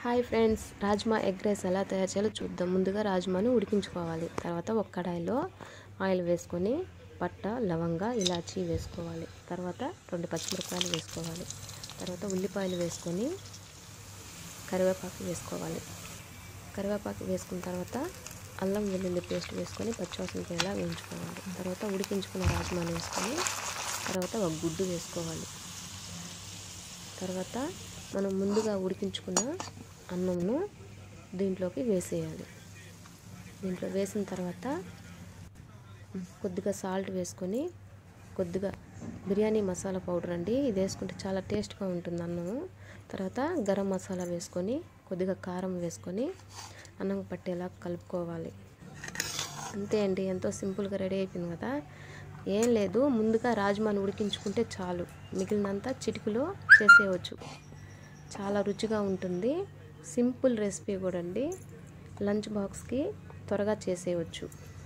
hi friends rajma egg rice ఎలా తయారు చేయాలో చూద్దాం ముందుగా రాజ్మాను ఉడికించుకోవాలి తర్వాత ఒక కడాయిలో ఆయిల్ వేసుకొని పట్ట లవంగ ఇలాచీ వేసుకోవాలి తర్వాత రెండు పచ్చిమిరపకాయలు వేసుకోవాలి తర్వాత ఉల్లిపాయలు వేసుకొని కరివేపాకు వేసుకోవాలి కరివేపాకు వేసుకున్న తర్వాత అల్లం వెల్లుల్లి పేస్ట్ వేసుకొని పచ్చివాసన పోయేలా వేయించుకోవాలి తర్వాత ఉడికించుకున్న రాజ్మాను వేసుకొని తర్వాత ఒక గుడ్డు వేసుకోవాలి తర్వాత మనం ముందుగా ఉడికించుకున్న అన్నంను దీంట్లోకి వేసేయాలి దీంట్లో వేసిన తర్వాత కొద్దిగా సాల్ట్ వేసుకొని కొద్దిగా బిర్యానీ మసాలా పౌడర్ అండి ఇది వేసుకుంటే చాలా టేస్ట్గా ఉంటుంది అన్నము తర్వాత గరం మసాలా వేసుకొని కొద్దిగా కారం వేసుకొని అన్నం పట్టేలా కలుపుకోవాలి అంతే అండి ఎంతో సింపుల్గా రెడీ అయిపోయింది కదా ఏం లేదు ముందుగా రాజ్మాను ఉడికించుకుంటే చాలు మిగిలినంతా చిటికలో చేసేయవచ్చు చాలా రుచిగా ఉంటుంది సింపుల్ రెసిపీ కూడా అండి లంచ్ బాక్స్కి త్వరగా చేసేయవచ్చు